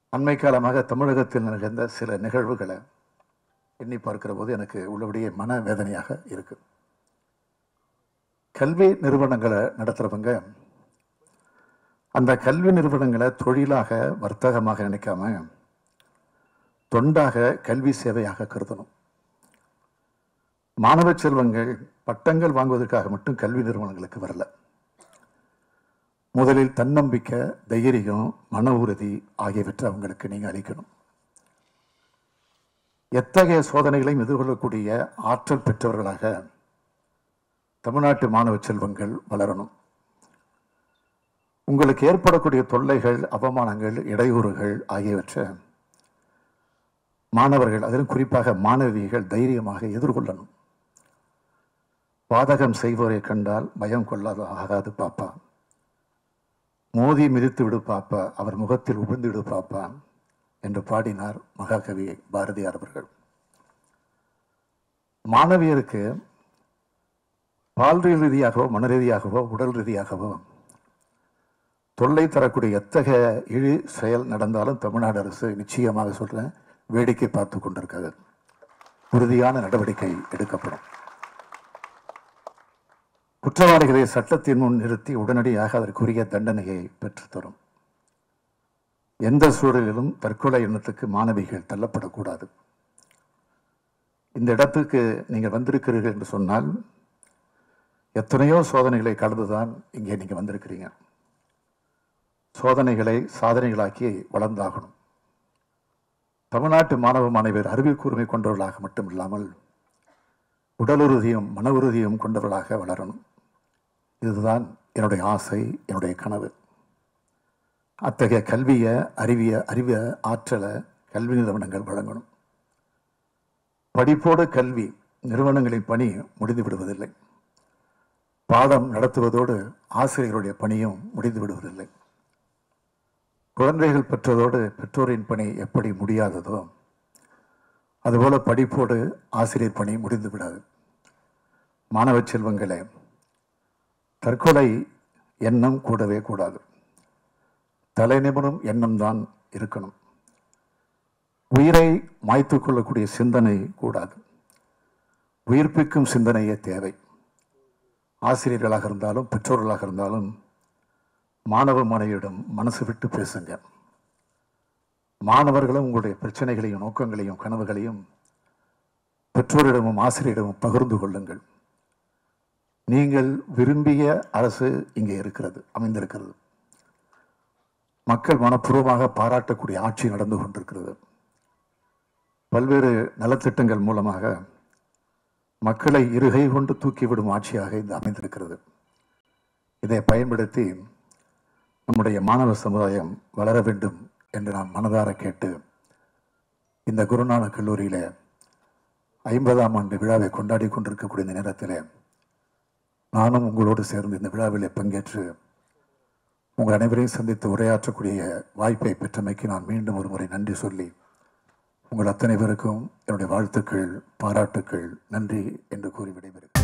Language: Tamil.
அண்மை காலமாக தமிழகத்தில் நிகழ்ந்த சில நிகழ்வுகளை எண்ணி பார்க்கிற போது எனக்கு உள்ளபடியே மன வேதனையாக இருக்கு கல்வி நிறுவனங்களை நடத்துறவங்க அந்த கல்வி நிறுவனங்களை தொழிலாக வர்த்தகமாக நினைக்காம தொண்டாக கல்வி சேவையாக கருதணும் மாணவ செல்வங்கள் பட்டங்கள் வாங்குவதற்காக மட்டும் கல்வி நிறுவனங்களுக்கு வரல முதலில் தன்னம்பிக்கை தைரியம் மன உறுதி ஆகியவற்றை அவங்களுக்கு நீங்க அளிக்கணும் எத்தகைய சோதனைகளையும் எதிர்கொள்ளக்கூடிய ஆற்றல் பெற்றவர்களாக தமிழ்நாட்டு மாணவ செல்வங்கள் வளரணும் உங்களுக்கு ஏற்படக்கூடிய தொல்லைகள் அவமானங்கள் இடையூறுகள் ஆகியவற்றை மாணவர்கள் அதிலும் குறிப்பாக மாணவிகள் தைரியமாக எதிர்கொள்ளணும் பாதகம் செய்வோரை கண்டால் பயம் கொள்ளாத ஆகாது பாப்பா மோதி மிதித்து விடு பாப்பா அவர் முகத்தில் உமிழ்ந்து விடு பாப்பா என்று பாடினார் மகாகவி பாரதியார் அவர்கள் மாணவியருக்கு பால்வியல் ரீதியாகவோ மன ரீதியாகவோ உடல் ரீதியாகவோ தொல்லை தரக்கூடிய எத்தகைய இழி செயல் நடந்தாலும் தமிழ்நாடு அரசு நிச்சயமாக சொல்றேன் வேடிக்கை பார்த்து கொண்டிருக்கிறது உறுதியான நடவடிக்கை எடுக்கப்படும் குற்றவாளிகளை சட்டத்தின் முன் நிறுத்தி உடனடியாக அதற்குரிய தண்டனையை பெற்றுத்தரும் எந்த சூழலிலும் தற்கொலை எண்ணத்துக்கு மாணவிகள் தள்ளப்படக்கூடாது இந்த இடத்துக்கு நீங்கள் வந்திருக்கிறீர்கள் என்று சொன்னால் எத்தனையோ சோதனைகளை கடந்துதான் இங்கே நீங்க வந்திருக்கிறீங்க சோதனைகளை சாதனைகளாக்கி வளர்ந்தாகணும் தமிழ்நாட்டு மாணவ மாணவியர் அறிவியல் கூர்மை கொண்டவர்களாக மட்டும் இல்லாமல் உடல் உறுதியும் மன உறுதியும் கொண்டவர்களாக வளரணும் இதுதான் என்னுடைய ஆசை என்னுடைய கனவு அத்தகைய கல்வியை அறிவிய அறிவிய ஆற்றலை கல்வி நிறுவனங்கள் வழங்கணும் படிப்போடு கல்வி நிறுவனங்களின் பணி முடிந்து விடுவதில்லை பாடம் நடத்துவதோடு ஆசிரியர்களுடைய பணியும் முடிந்து விடுவதில்லை குழந்தைகள் பெற்றதோடு பெற்றோரின் பணி எப்படி முடியாததோ அதுபோல படிப்போடு ஆசிரியர் பணி முடிந்து விடாது மாணவ செல்வங்களே தற்கொலை எண்ணம் கூடவே கூடாது தலைநிபுணம் எண்ணம் தான் இருக்கணும் உயிரை மாய்த்து கொள்ளக்கூடிய சிந்தனை கூடாது உயிர்ப்பிக்கும் சிந்தனையே தேவை ஆசிரியர்களாக இருந்தாலும் பெற்றோர்களாக இருந்தாலும் மாணவ மாணவியிடம் மனசு விட்டு பேசுங்க மாணவர்களும் உங்களுடைய பிரச்சனைகளையும் நோக்கங்களையும் கனவுகளையும் பெற்றோரிடமும் ஆசிரியரிடமும் பகிர்ந்து கொள்ளுங்கள் நீங்கள் விரும்பிய அரசு இங்கே இருக்கிறது அமைந்திருக்கிறது மக்கள் மனப்பூர்வமாக பாராட்டக்கூடிய ஆட்சி நடந்து கொண்டிருக்கிறது பல்வேறு நலத்திட்டங்கள் மூலமாக மக்களை இருகை கொண்டு தூக்கிவிடும் ஆட்சியாக இது அமைந்திருக்கிறது இதை பயன்படுத்தி நம்முடைய மாணவ சமுதாயம் வளர வேண்டும் என்று நான் மனதார கேட்டு இந்த குருநானக் கல்லூரியில ஐம்பதாம் ஆண்டு விழாவை கொண்டாடி கொண்டிருக்கக்கூடிய இந்த நேரத்தில் நானும் உங்களோடு சேர்ந்து இந்த விழாவில் பங்கேற்று உங்கள் அனைவரையும் சந்தித்து உரையாற்றக்கூடிய வாய்ப்பை பெற்றமைக்கு நான் மீண்டும் ஒரு முறை நன்றி சொல்லி உங்கள் அத்தனை பேருக்கும் என்னுடைய வாழ்த்துக்கள் பாராட்டுக்கள் நன்றி என்று கூறி விடைபெறுகிறேன்